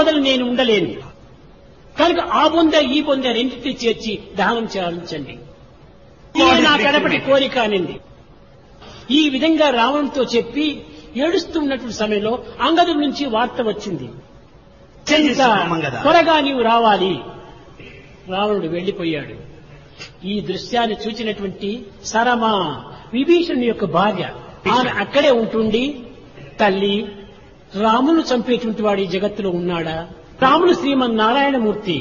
వదలు నేను ఉండలేను కనుక ఆ బొంద ఈ బొంద రెండింటినీ చేర్చి దహనం చేయించండి ఇదే నా కడపటి కోరిక అనింది ఈ విధంగా రావణుతో చెప్పి ఏడుస్తూ ఉన్నటువంటి సమయంలో అంగదు నుంచి వార్త వచ్చింది చెంత త్వరగా నీవు రావాలి రావణుడు వెళ్లిపోయాడు ఈ దృశ్యాన్ని చూచినటువంటి సరమా విభీషణుని యొక్క భార్య ఆమె అక్కడే ఉంటుండి తల్లి రామును చంపేటువంటి వాడు ఈ జగత్తులో ఉన్నాడా రాముడు శ్రీమన్నారాయణమూర్తి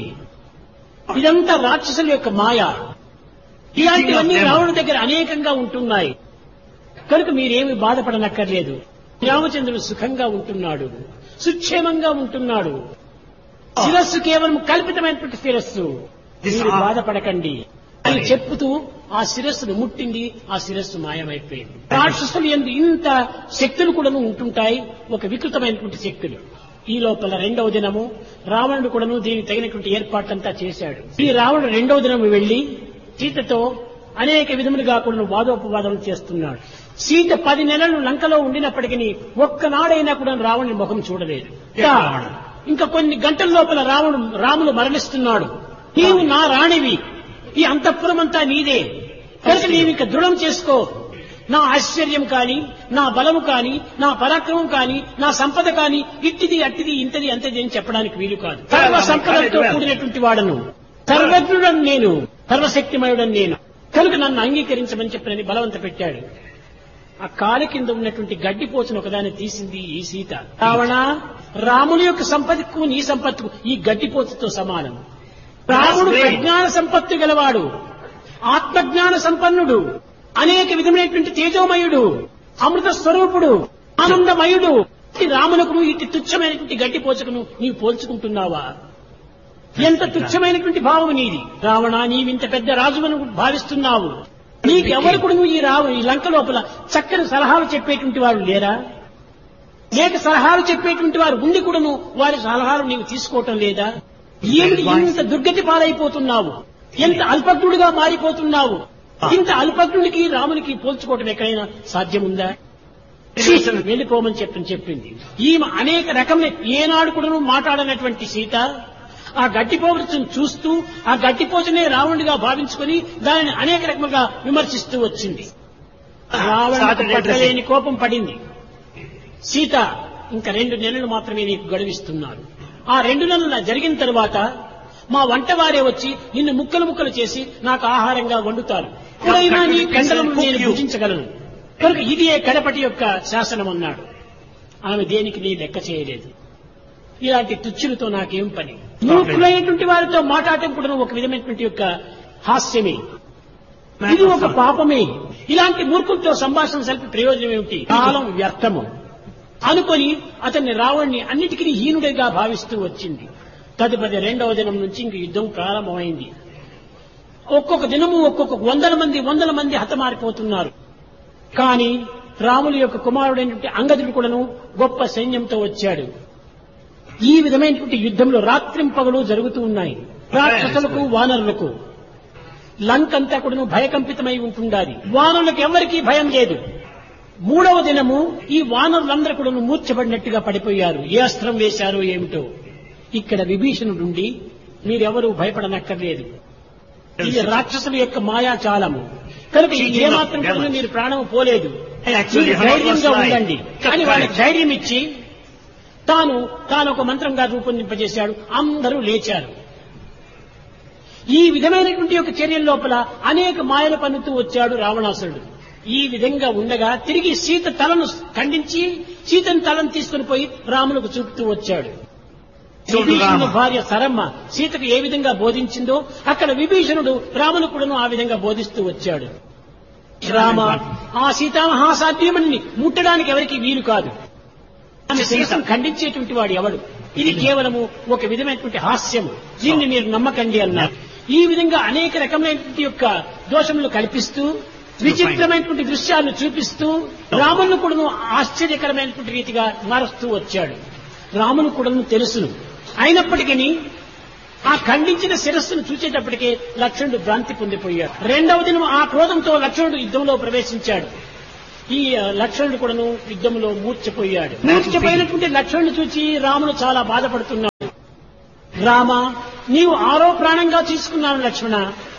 ఇదంతా రాక్షసుల యొక్క మాయ ఇలాంటివన్నీ రావణుడి దగ్గర అనేకంగా ఉంటున్నాయి కనుక మీరేమి బాధపడనక్కర్లేదు రామచంద్రుడు సుఖంగా ఉంటున్నాడు సుక్షేమంగా ఉంటున్నాడు శిరస్సు కేవలం కల్పితమైనటువంటి శిరస్సు మీరు బాధపడకండి అని చెప్పుతూ ఆ శిరస్సును ముట్టింది ఆ శిరస్సు మాయమైపోయింది రాక్షసులు ఎందు ఇంత శక్తులు కూడా ఉంటుంటాయి ఒక వికృతమైనటువంటి శక్తులు ఈ లోపల రెండవ దినము రావణుడు కూడాను దీనికి తగినటువంటి ఏర్పాట్లంతా చేశాడు ఈ రావణుడు రెండవ దినము వెళ్లి సీతతో అనేక విధములుగా కూడా వాదోపవాదం చేస్తున్నాడు సీత పది నెలలు లంకలో ఉండినప్పటికీ ఒక్కనాడైనా కూడా రావణుని ముఖం చూడలేదు ఇంకా ఇంకా కొన్ని గంటల లోపల రావణు రాములు మరణిస్తున్నాడు నీవు నా రాణివి ఈ అంతఃపురం అంతా నీదే కనుక నీవు ఇంకా దృఢం చేసుకో నా ఐశ్వర్యం కాని నా బలము కాని నా పరాక్రమం కాని నా సంపద కాని ఇట్టిది అట్టిది ఇంతది అంతది అని చెప్పడానికి వీలు కాదు సర్వ సంపదలతో కూడినటువంటి వాడను సర్వజ్ఞుడను నేను సర్వశక్తిమయుడను నేను కనుక నన్ను అంగీకరించమని చెప్పనని బలవంత పెట్టాడు ఆ కాలి కింద ఉన్నటువంటి గడ్డిపోచను ఒకదాన్ని తీసింది ఈ సీత రావణ రాముని యొక్క సంపత్తికు నీ సంపత్తుకు ఈ గడ్డిపోతుతో సమానం రాముడు ప్రజ్ఞాన సంపత్తి గలవాడు ఆత్మజ్ఞాన సంపన్నుడు అనేక విధమైనటువంటి తేజోమయుడు అమృత స్వరూపుడు ఆనందమయుడు ఈ రామునకును ఇటు తుచ్చమైనటువంటి గడ్డిపోచకును నీవు పోల్చుకుంటున్నావా ఎంత తుచ్చమైనటువంటి భావం నీది రావణ నీవింత పెద్ద రాజువను భావిస్తున్నావు నీకెవరు కూడా నువ్వు ఈ రావు ఈ లంక లోపల చక్కని సలహాలు చెప్పేటువంటి వారు లేరా లేక సలహాలు చెప్పేటువంటి వారు ఉండి కూడాను వారి సలహాలు నీవు తీసుకోవటం లేదా ఏమిటి ఇంత దుర్గతి పాలైపోతున్నావు ఎంత అల్పజ్ఞుడిగా మారిపోతున్నావు ఇంత అల్పజ్ఞుడికి రామునికి పోల్చుకోవటం ఎక్కడైనా సాధ్యముందా వెళ్ళిపోమని చెప్పని చెప్పింది ఈమె అనేక రకమైన ఏనాడు కూడా మాట్లాడనటువంటి సీత ఆ గడ్డిపోచను చూస్తూ ఆ గడ్డిపోచనే రావణుడిగా భావించుకొని దానిని అనేక రకములుగా విమర్శిస్తూ వచ్చింది రావణుడికి పట్టలేని కోపం పడింది సీత ఇంకా రెండు నెలలు మాత్రమే నీకు గడువిస్తున్నారు ఆ రెండు నెలలు జరిగిన తరువాత మా వంట వారే వచ్చి నిన్ను ముక్కలు ముక్కలు చేసి నాకు ఆహారంగా వండుతారు ఎప్పుడైనా నీ కండలను నేను భుజించగలను కనుక ఇది కడపటి యొక్క శాసనం అన్నాడు ఆమె దేనికి నీ లెక్క చేయలేదు ఇలాంటి తుచ్చులతో నాకేం పని మూర్ఖులైనటువంటి వారితో మాట్లాడటం కూడా ఒక విధమైనటువంటి యొక్క హాస్యమే ఇది ఒక పాపమే ఇలాంటి మూర్ఖులతో సంభాషణ సరిపి ప్రయోజనం ఏమిటి కాలం వ్యర్థము అనుకొని అతన్ని రావణ్ణి అన్నిటికీ హీనుడిగా భావిస్తూ వచ్చింది తదుపరి రెండవ దినం నుంచి ఇంక యుద్ధం ప్రారంభమైంది ఒక్కొక్క దినము ఒక్కొక్క వందల మంది వందల మంది హతమారిపోతున్నారు కానీ రాముల యొక్క కుమారుడైనటువంటి అంగదుడు కూడాను గొప్ప సైన్యంతో వచ్చాడు ఈ విధమైనటువంటి యుద్ధంలో రాత్రింపగలు జరుగుతూ ఉన్నాయి రాక్షసులకు వానరులకు లంకంతా కూడాను భయకంపితమై ఉంటుండాలి వానరులకు ఎవరికీ భయం లేదు మూడవ దినము ఈ వానరులందరూ కూడా మూర్చబడినట్టుగా పడిపోయారు ఏ అస్త్రం వేశారో ఏమిటో ఇక్కడ విభీషణుడుండి మీరెవరూ భయపడనక్కర్లేదు ఇది రాక్షసుల యొక్క మాయాచాలము కనుక ఇది ఏమాత్రం కూడా మీరు ప్రాణం పోలేదు మీరు ధైర్యంగా ఉండండి కానీ వాళ్ళకి ధైర్యం ఇచ్చి తాను తాను ఒక మంత్రంగా రూపొందింపజేశాడు అందరూ లేచారు ఈ విధమైనటువంటి యొక్క చర్యల లోపల అనేక మాయలు పన్నుతూ వచ్చాడు రావణాసురుడు ఈ విధంగా ఉండగా తిరిగి సీత తలను ఖండించి సీతను తలను తీసుకుని పోయి రాములకు చూపుతూ వచ్చాడు విభీషణుడు భార్య సరమ్మ సీతకు ఏ విధంగా బోధించిందో అక్కడ విభీషణుడు రామును కూడాను ఆ విధంగా బోధిస్తూ వచ్చాడు రామ ఆ సీతామహాసాధ్యమని ముట్టడానికి ఎవరికి వీలు కాదు ఆమె శిరస్సును ఖండించేటువంటి వాడు ఎవడు ఇది కేవలము ఒక విధమైనటువంటి హాస్యము దీన్ని మీరు నమ్మకండి అన్నారు ఈ విధంగా అనేక రకమైనటువంటి యొక్క దోషములు కల్పిస్తూ విచిత్రమైనటువంటి దృశ్యాలను చూపిస్తూ రామును కూడాను ఆశ్చర్యకరమైనటువంటి రీతిగా మారుస్తూ వచ్చాడు రామును కూడాను తెలుసును అయినప్పటికీ ఆ ఖండించిన శిరస్సును చూసేటప్పటికే లక్ష్మణుడు భ్రాంతి పొందిపోయాడు రెండవ దినం ఆ క్రోధంతో లక్ష్మణుడు యుద్ధంలో ప్రవేశించాడు ఈ లక్ష్మణుడు కూడాను యుద్ధంలో మూర్చపోయాడు మూర్చపోయినటువంటి లక్ష్మణుడు చూచి రాముడు చాలా బాధపడుతున్నాడు రామ నీవు ఆరో ప్రాణంగా తీసుకున్నాను లక్ష్మణ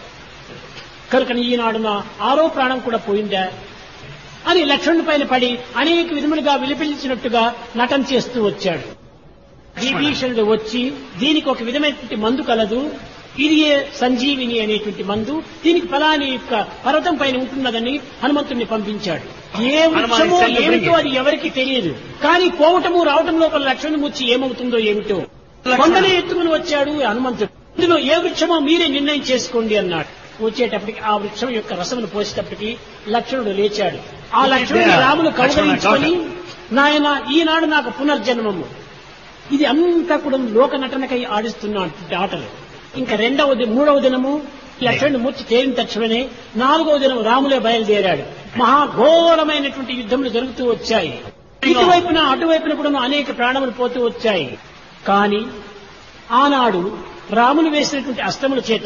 కనుక ఈనాడు నా ఆరో ప్రాణం కూడా పోయిందా అని లక్ష్మణుడి పైన పడి అనేక విధములుగా విలిపించినట్టుగా నటన చేస్తూ వచ్చాడు విభీషణుడు వచ్చి దీనికి ఒక విధమైనటువంటి మందు కలదు ఇది సంజీవిని అనేటువంటి మందు దీనికి ఫలాని యొక్క పర్వతం పైన ఉంటున్నదని హనుమంతుడిని పంపించాడు ఏ వృక్షమో ఏమిటో అది ఎవరికి తెలియదు కానీ పోవటము రావటం లోపల లక్ష్మణుని ముచ్చి ఏమవుతుందో ఏమిటో కొండనే ఎత్తుకుని వచ్చాడు హనుమంతుడు ఇందులో ఏ వృక్షమో మీరే నిర్ణయం చేసుకోండి అన్నాడు వచ్చేటప్పటికి ఆ వృక్షం యొక్క రసమును పోసేటప్పటికి లక్ష్మణుడు లేచాడు ఆ లక్ష్మణుడు రాములు కౌగలించుకొని నాయన ఈనాడు నాకు పునర్జన్మము ఇది అంతా కూడా లోక నటనకై ఆడిస్తున్నటువంటి ఆటలు ఇంకా రెండవ ది- మూడవ దినము లక్ష్మణుడు మూర్చి తేలిన తక్షణమే నాలుగవ దినం రాములే బయలుదేరాడు మహాఘోరమైనటువంటి యుద్ధములు జరుగుతూ వచ్చాయి ఇటువైపున అటువైపున కూడా అనేక ప్రాణములు పోతూ వచ్చాయి కానీ ఆనాడు రాములు వేసినటువంటి అస్తముల చేత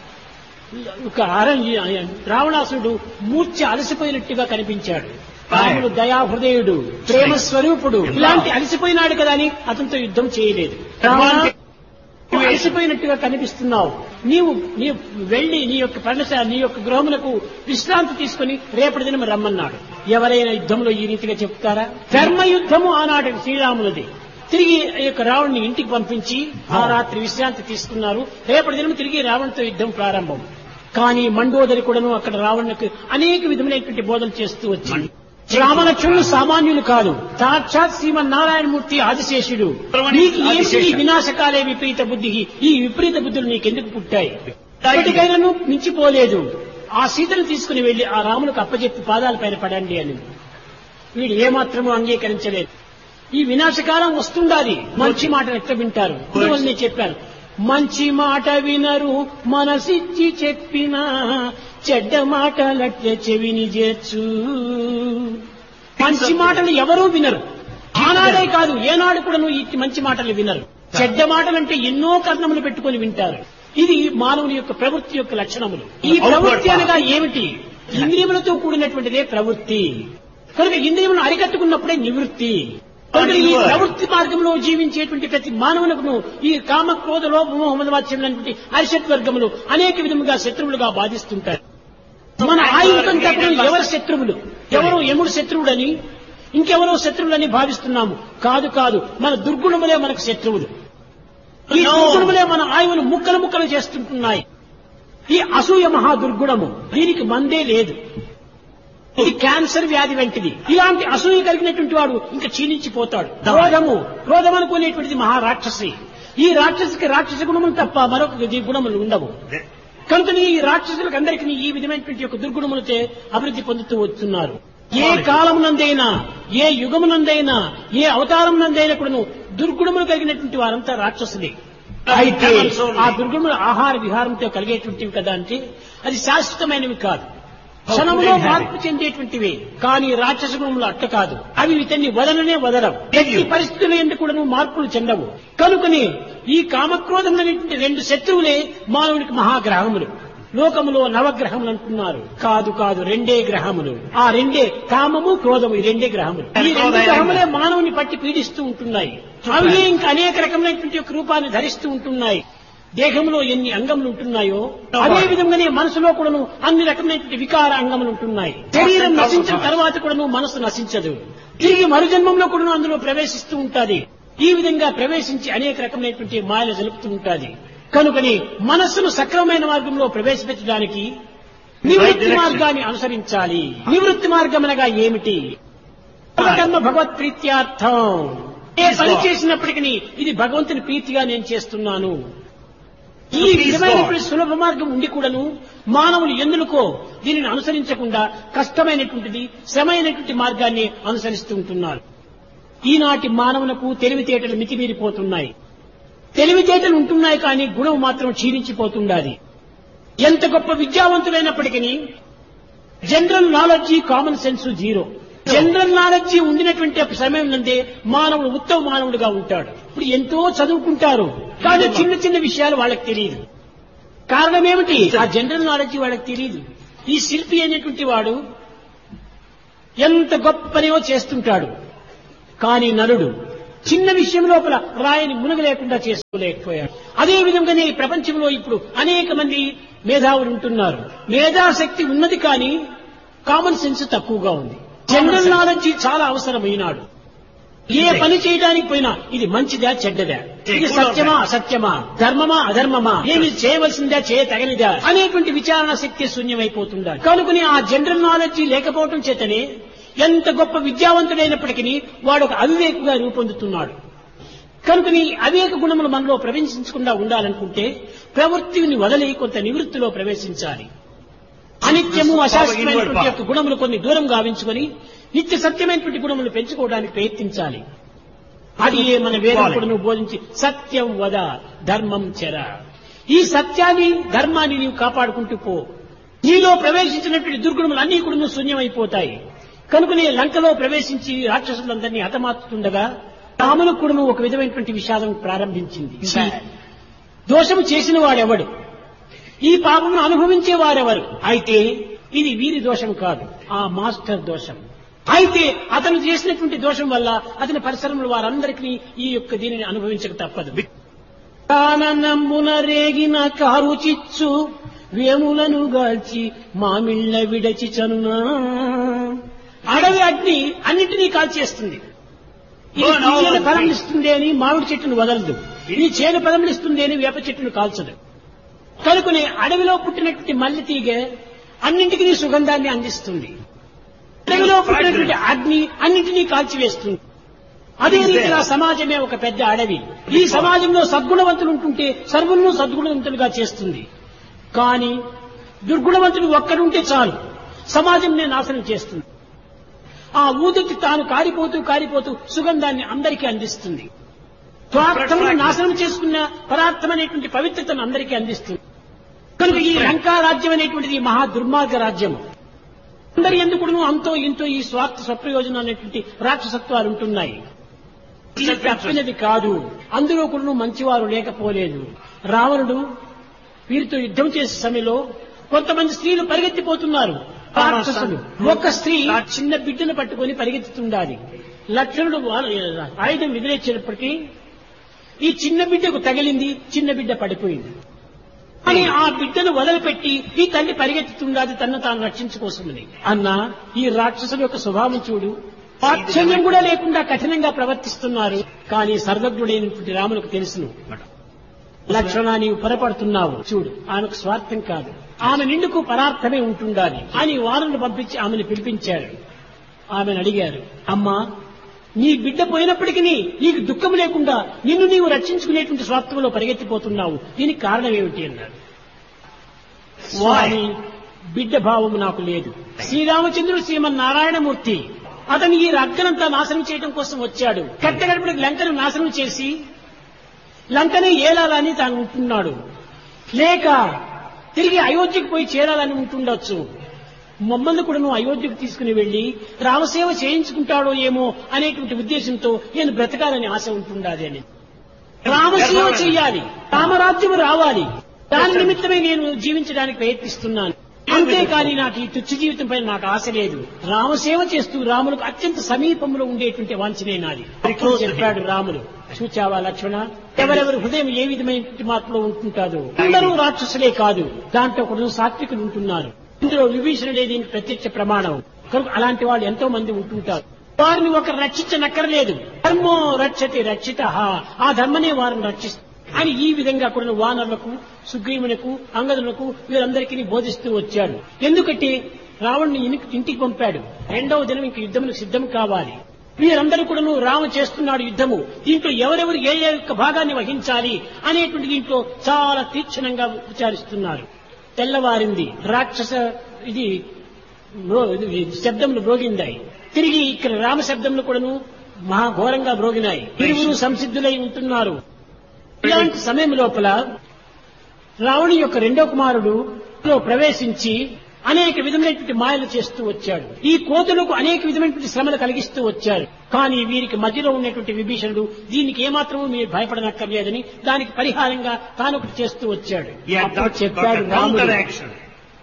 ఒక అరణ్య రావణాసురుడు మూర్ఛ అలసిపోయినట్టుగా కనిపించాడు రాముడు దయాహృదయుడు ప్రేమ స్వరూపుడు ఇలాంటి అలసిపోయినాడు కదా అని అతనితో యుద్ధం చేయలేదు రావణ, నువ్వు అలసిపోయినట్టుగా కనిపిస్తున్నావు నీవు నీవు వెళ్లి నీ యొక్క పర్ణశాల నీ యొక్క గృహములకు విశ్రాంతి తీసుకుని రేపటి దినం రమ్మన్నాడు ఎవరైనా యుద్ధంలో ఈ రీతిగా చెప్తారా ధర్మ యుద్ధము ఆనాటి శ్రీరాములది తిరిగి ఈ యొక్క రావణ్ణి ఇంటికి పంపించి ఆ రాత్రి విశ్రాంతి తీసుకున్నారు రేపటి దినం తిరిగి రావణ్తో యుద్ధం ప్రారంభం కానీ మండోదరి కూడాను అక్కడ రావణ్ణకు అనేక విధములైనటువంటి బోధనలు చేస్తూ వచ్చింది రామలక్ష్మణులు సామాన్యులు కాదు సాక్షాత్ శ్రీమన్నారాయణమూర్తి ఆదిశేషుడు నీకు ఏమిటి ఈ వినాశకాలే విపరీత బుద్ధి ఈ విపరీత బుద్ధులు నీకెందుకు పుట్టాయి ఇప్పటికైనాను మించిపోలేదు ఆ సీతను తీసుకుని వెళ్లి ఆ రాములకు అప్పచెప్పి పాదాలపైన పడండి అని వీడు ఏమాత్రము అంగీకరించలేదు ఈ వినాశకాలం వస్తుండాలి మంచి మాట ఎట్లా వింటారు అందువల్ల నేను చెప్పాను మంచి మాట వినరు మనసిచ్చి చెప్పిన చెడ్డ మాటలట్లే చెవిని చేర్చు మంచి మాటలు ఎవరూ వినరు ఆనాడే కాదు ఏనాడు కూడా నువ్వు ఈ మంచి మాటలు వినరు చెడ్డ మాటలంటే ఎన్నో కర్ణములు పెట్టుకొని వింటారు ఇది మానవుని యొక్క ప్రవృత్తి యొక్క లక్షణములు ఈ ప్రవృత్తి అనగా ఏమిటి ఇంద్రియములతో కూడినటువంటిదే ప్రవృత్తి కనుక ఇంద్రియములను అరికట్టుకున్నప్పుడే నివృత్తి కనుక ఈ ప్రవృత్తి మార్గంలో జీవించేటువంటి ప్రతి మానవులకు ఈ కామ క్రోధ లోపము హోమవాచ్యమైనటువంటి అరిషత్ వర్గములు అనేక విధముగా శత్రువులుగా బాధిస్తుంటారు మన ఆయుధంతా కూడా ఎవరి శత్రువులు ఎవరో యముడు శత్రువుడని ఇంకెవరో శత్రువులని భావిస్తున్నాము కాదు కాదు మన దుర్గుణములే మనకు శత్రువులు ఈ దుర్గుణములే మన ఆయువును ముక్కలు ముక్కలు చేస్తుంటున్నాయి ఈ అసూయ మహా దుర్గుణము దీనికి మందే లేదు ఇది క్యాన్సర్ వ్యాధి వంటిది ఇలాంటి అసూయ కలిగినటువంటి వాడు ఇంకా క్షీణించిపోతాడు క్రోధము క్రోధం అనుకునేటువంటిది మహారాక్షసి ఈ రాక్షసికి రాక్షస గుణములు తప్ప మరొక గుణములు ఉండవు కనుక ఈ రాక్షసులకు అందరికీ ఈ విధమైనటువంటి యొక్క దుర్గుణములచే అభివృద్ధి పొందుతూ వస్తున్నారు ఏ కాలమునందైనా ఏ యుగమునందైనా ఏ అవతారమునందైనా కూడాను దుర్గుణములు కలిగినటువంటి వారంతా రాక్షసులే అయితే ఆ దుర్గుణములు ఆహార విహారంతో కలిగేటువంటివి కదా అంటే అది శాశ్వతమైనవి కాదు క్షణంలో మార్పు చెందేటువంటివి కానీ రాక్షస గుణములు అట్ట కాదు అవి ఇతన్ని వదలనే వదలవు ఎట్టి పరిస్థితులు ఎందుకు కూడా మార్పులు చెందవు కనుకని ఈ కామక్రోధములనేటువంటి రెండు శత్రువులే మానవునికి మహాగ్రహములు లోకములో నవగ్రహములు అంటున్నారు కాదు కాదు రెండే గ్రహములు ఆ రెండే కామము క్రోధము ఈ రెండే గ్రహములు ఈ రెండు గ్రహములే మానవుని పట్టి పీడిస్తూ ఉంటున్నాయి అవి ఇంకా అనేక రకమైనటువంటి యొక్క రూపాన్ని ధరిస్తూ ఉంటున్నాయి దేహంలో ఎన్ని అంగములు ఉంటున్నాయో అదే విధంగానే మనసులో కూడాను అన్ని రకమైనటువంటి వికార అంగములు ఉంటున్నాయి శరీరం నశించిన తర్వాత కూడాను మనసు నశించదు తిరిగి మరుజన్మంలో కూడాను అందులో ప్రవేశిస్తూ ఉంటాది ఈ విధంగా ప్రవేశించి అనేక రకమైనటువంటి మాయలు జలుపుతూ ఉంటాది కనుకని మనస్సును సక్రమమైన మార్గంలో ప్రవేశపెట్టడానికి నివృత్తి మార్గాన్ని అనుసరించాలి నివృత్తి మార్గం అనగా ఏమిటి కర్మ భగవత్ ప్రీత్యార్థం ఏ పని చేసినప్పటికీ ఇది భగవంతుని ప్రీతిగా నేను చేస్తున్నాను ఈ విధమైనటువంటి సులభ మార్గం ఉండి కూడాను మానవులు ఎందుకో దీనిని అనుసరించకుండా కష్టమైనటువంటిది శ్రమైనటువంటి మార్గాన్ని అనుసరిస్తూ ఉంటున్నారు ఈనాటి మానవులకు తెలివితేటలు మితిమీరిపోతున్నాయి తెలివితేటలు ఉంటున్నాయి కానీ గుణం మాత్రం క్షీణించిపోతుండాలి ఎంత గొప్ప విద్యావంతులైనప్పటికీ general knowledge common sense zero general knowledge ఉండినటువంటి సమయం నందే మానవుడు ఉత్తమ మానవుడిగా ఉంటాడు ఇప్పుడు ఎంతో చదువుకుంటారు కానీ చిన్న చిన్న విషయాలు వాళ్ళకి తెలియదు కారణం ఏమిటి ఆ జనరల్ నాలెడ్జి వాళ్ళకి తెలియదు ఈ శిల్పి అనేటువంటి వాడు ఎంత గొప్పనేవో చేస్తుంటాడు కానీ నరుడు చిన్న విషయం లోపల రాయిని మునగలేకుండా చేసుకోలేకపోయాడు అదే విధంగానే ఈ ప్రపంచంలో ఇప్పుడు అనేక మంది మేధావులు ఉంటున్నారు మేధాశక్తి ఉన్నది కానీ కామన్ సెన్స్ తక్కువగా ఉంది జనరల్ నాలెడ్జ్ చాలా అవసరమైనాడు ఏ పని చేయడానికి పోయినా ఇది మంచిదా చెడ్డదా ఇది సత్యమా అసత్యమా ధర్మమా అధర్మమా ఏమి చేయవలసిందా చేయ తగనిదా అనేటువంటి విచారణ శక్తి శూన్యమైపోతుందా కనుకని ఆ జనరల్ నాలెడ్జ్ లేకపోవటం చేతనే ఎంత గొప్ప విద్యావంతుడైనప్పటికీ వాడు ఒక అవివేకుగా రూపొందుతున్నాడు కనుకని అవివేక గుణములు మనలో ప్రవేశించకుండా ఉండాలనుకుంటే ప్రవృత్తిని వదిలి కొంత నివృత్తిలో ప్రవేశించాలి అనిత్యము అశాశ్వతమైనటువంటి యొక్క గుణములు కొన్ని దూరం గావించుకొని నిత్య సత్యమైనటువంటి గుణములు పెంచుకోవడానికి ప్రయత్నించాలి అది ఏ మన వేదకుడును బోధించి సత్యం వద ధర్మం చెర ఈ సత్యాన్ని ధర్మాన్ని నీవు కాపాడుకుంటూ పో నీలో ప్రవేశించినటువంటి దుర్గుణములు అన్ని కూడా శూన్యమైపోతాయి కనుకనే లంకలో ప్రవేశించి రాక్షసులందరినీ హతమార్చుతుండగా రాములకు కూడా ఒక విధమైనటువంటి విషాదం ప్రారంభించింది దోషము చేసిన వాడెవడు ఈ పాపమును అనుభవించే వారెవరు అయితే ఇది వీరి దోషం కాదు ఆ మాస్టర్ దోషం అయితే అతను చేసినటువంటి దోషం వల్ల అతని పరిసరంలో వారందరికీ ఈ యొక్క దీనిని అనుభవించక తప్పదు కాననంబున రేగిన కారు చిచ్చు వేములను గాల్చి మామిళ్ళ విడచి చనునా అడవి అగ్ని అన్నింటినీ కాల్చేస్తుంది ఇది Burn all తీయని the ఫలం trees. ఇస్తుంది అని మామిడి చెట్టును వదలదు ఇది చేను ఫలం ఇస్తుంది అని వేప చెట్టును కాల్చదు కనుకనే అడవిలో పుట్టినటువంటి మల్లె తీగ అన్నింటికి సుగంధాన్ని అందిస్తుంది అడవిలో పుట్టినటువంటి అగ్ని అన్నింటినీ కాల్చివేస్తుంది అదే రీతిగా సమాజమే ఒక పెద్ద అడవి ఈ సమాజంలో సద్గుణవంతులు ఉంటుంటే సర్వులను సద్గుణవంతులుగా చేస్తుంది కానీ దుర్గుణవంతుడు ఒక్కడుంటే చాలు సమాజంనే నాశనం చేస్తుంది ఆ ఊదుకి తాను కారిపోతూ కారిపోతూ సుగంధాన్ని అందరికీ అందిస్తుంది స్వార్థమును నాశనం చేసుకున్న పరార్థమైనటువంటి పవిత్రతను అందరికీ అందిస్తుంది కనుక ఈ లంకా రాజ్యం అనేటువంటిది మహా దుర్మార్గ రాజ్యం అందరి ఎందుకును అంతో ఇంతో ఈ స్వార్థ స్వప్రయోజనం అనేటువంటి రాక్షసత్వాలు ఉంటున్నాయి ఇది తప్పినది కాదు అందులో కూడా మంచివారు లేకపోలేదు రావణుడు వీరితో యుద్ధం చేసే సమయంలో కొంతమంది స్త్రీలు పరిగెత్తిపోతున్నారు రాక్షసులు ఒక స్త్రీ చిన్న బిడ్డను పట్టుకొని పరిగెత్తుతుండాలి లక్ష్మణుడు వాళ్ళ ఆయుధం విదిలేచేటప్పటికీ ఈ చిన్న బిడ్డకు తగిలింది చిన్న బిడ్డ పడిపోయింది అని ఆ బిడ్డను వదిలిపెట్టి ఈ తల్లి పరిగెత్తుతుండాలి తన్ను తాను రక్షించుకోసమని అన్న ఈ రాక్షసుల యొక్క స్వభావం చూడు వాత్సల్యం కూడా లేకుండా కఠినంగా ప్రవర్తిస్తున్నారు కానీ సర్వజ్ఞుడైనటువంటి రాములకు తెలుసును లక్షణ నీవు పొరపడుతున్నావు చూడు ఆమెకు స్వార్థం కాదు ఆమె నిండుకు పరార్థమే ఉంటుండాలి అని వారును పంపించి ఆమెను పిలిపించాడు ఆమెను అడిగారు అమ్మా నీ బిడ్డ పోయినప్పటికీ నీకు దుఃఖం లేకుండా నిన్ను నీవు రక్షించుకునేటువంటి స్వార్థంలో పరిగెత్తిపోతున్నావు దీనికి కారణం ఏమిటి అన్నాడు స్వామి బిడ్డ భావము నాకు లేదు శ్రీరామచంద్రుడు శ్రీమన్నారాయణమూర్తి అతను ఈ రగ్గనంతా నాశనం చేయడం కోసం వచ్చాడు కట్టగడపడికి లంకను నాశనం చేసి లంకనే ఏలాలని తాను ఉంటున్నాడు లేక తిరిగి అయోధ్యకు పోయి చేరాలని ఉంటుండొచ్చు మమ్మల్ని కూడా నువ్వు అయోధ్యకు తీసుకుని వెళ్లి రామసేవ చేయించుకుంటాడో ఏమో అనేటువంటి ఉద్దేశంతో నేను బ్రతకాలని ఆశ ఉంటుండాలి అని రామసేవ చెయ్యాలి రామరాజ్యం రావాలి దాని నిమిత్తమే నేను జీవించడానికి ప్రయత్నిస్తున్నాను అంతేకాని నాకు ఈ తుచ్చ జీవితం పైన నాకు ఆశ లేదు రామసేవ చేస్తూ రాములకు అత్యంత సమీపంలో ఉండేటువంటి వాంఛనే నాది అప్పుడు చెప్పాడు రాముడు చూచావా లక్ష్మణ ఎవరెవరి హృదయం ఏ విధమైనటువంటి మార్పులో ఉంటుంటాదో అందరూ రాక్షసులే కాదు దాంట్లో కూడా సాత్వికులు ఉంటున్నారు ఇందులో విభీషణుడే దీనికి ప్రత్యక్ష ప్రమాణం కనుక అలాంటి వాళ్ళు ఎంతో మంది ఉంటుంటారు వారిని ఒకరు రక్షించనక్కర్లేదు ధర్మో రక్షతి రక్షిత ఆ ధర్మనే వారిని రక్షిస్తుంది అని ఈ విధంగా కూడా వానరులకు సుగ్రీవునకు అంగదులకు వీరందరికీ బోధిస్తూ వచ్చాడు ఎందుకంటే రావణ్ణి ఇనికి- ఇంటికి పంపాడు రెండవ దినం ఇంక యుద్ధములకు సిద్ధం కావాలి వీరందరూ కూడా రామ చేస్తున్నాడు యుద్ధము దీంట్లో ఎవరెవరు ఏ ఏ యొక్క భాగాన్ని వహించాలి అనేటువంటి దీంట్లో చాలా తీక్షణంగా విచారిస్తున్నారు తెల్లవారింది రాక్షస ఇది మ్రో- ఇది శబ్దములు మ్రోగిందాయి తిరిగి ఇక్కడ రామ శబ్దములు కూడాను మహాఘోరంగా మ్రోగినాయి ఇరువురు సంసిద్ధులై ఉంటున్నారు ఇలాంటి సమయం లోపల రావణి యొక్క రెండో కుమారుడు లో ప్రవేశించి అనేక విధమైనటువంటి మాయలు చేస్తూ వచ్చాడు ఈ కోతులకు అనేక విధమైనటువంటి శ్రమలు కలిగిస్తూ వచ్చాడు కానీ వీరికి మధ్యలో ఉన్నటువంటి విభీషణుడు దీనికి ఏమాత్రమూ మీరు భయపడనక్కర్లేదని దానికి పరిహారంగా తాను ఒకటి చేస్తూ వచ్చాడు He had అప్పుడు got, చెప్పాడు got a రాముడు counteraction.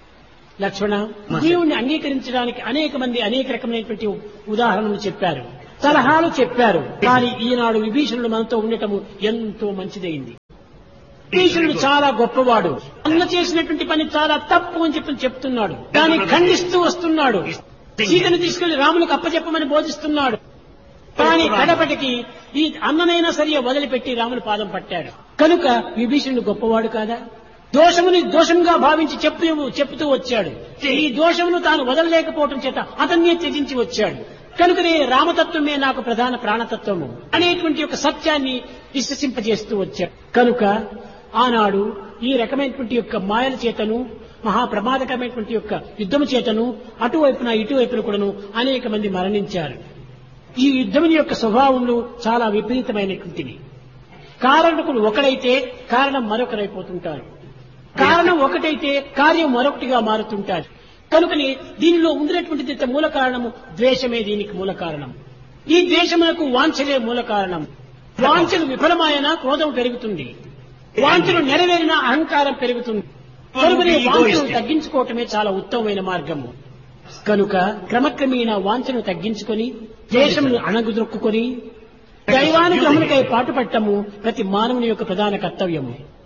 లక్ష్మణ దేవుణ్ణి అంగీకరించడానికి అనేక మంది అనేక రకమైనటువంటి ఉదాహరణలు చెప్పారు సలహాలు చెప్పారు కానీ ఈనాడు విభీషణుడు మనతో ఉండటము ఎంతో మంచిదైంది విభీషణుడు చాలా గొప్పవాడు అన్న చేసినటువంటి పని చాలా తప్పు అని చెప్పి చెప్తున్నాడు దాన్ని ఖండిస్తూ వస్తున్నాడు సీతను తీసుకెళ్లి రాములకు అప్పచెప్పమని బోధిస్తున్నాడు కానీ కడపటికి ఈ అన్ననైనా సరే వదిలిపెట్టి రాముని పాదం పట్టాడు కనుక విభీషణుడు గొప్పవాడు కాదా దోషముని దోషంగా భావించి చెప్పు చెప్తూ వచ్చాడు ఈ దోషమును తాను వదలలేకపోవటం చేత అతన్నే త్యజించి వచ్చాడు కనుకనే రామతత్వమే నాకు ప్రధాన ప్రాణతత్వము అనేటువంటి ఒక సత్యాన్ని విశ్వసింపజేస్తూ వచ్చాడు కనుక ఆనాడు ఈ రకమైనటువంటి యొక్క మాయల చేతను మహాప్రమాదకరమైనటువంటి యొక్క యుద్ధము చేతను అటువైపున ఇటువైపున కూడాను అనేక మంది మరణించారు ఈ యుద్ధముని యొక్క స్వభావములు చాలా విపరీతమైనటువంటివి కారణకుడు ఒకడైతే కారణం మరొకరైపోతుంటారు కారణం ఒకటైతే కార్యం మరొకటిగా మారుతుంటారు కనుకని దీనిలో ఉండినటువంటి మూల కారణము ద్వేషమే దీనికి మూల కారణం ఈ ద్వేషములకు వాంఛలే మూల కారణం వాంఛలు విఫలమైన క్రోధం పెరుగుతుంది వాంఛలు నెరవేరిన అహంకారం పెరుగుతుంది కనుకనే వాంఛను తగ్గించుకోవటమే చాలా ఉత్తమమైన మార్గము కనుక క్రమక్రమేణా వాంఛను తగ్గించుకొని ద్వేషమును అణగుదొక్కుకొని దైవానుగ్రహములకై పాటుపట్టము ప్రతి మానవుని యొక్క ప్రధాన కర్తవ్యము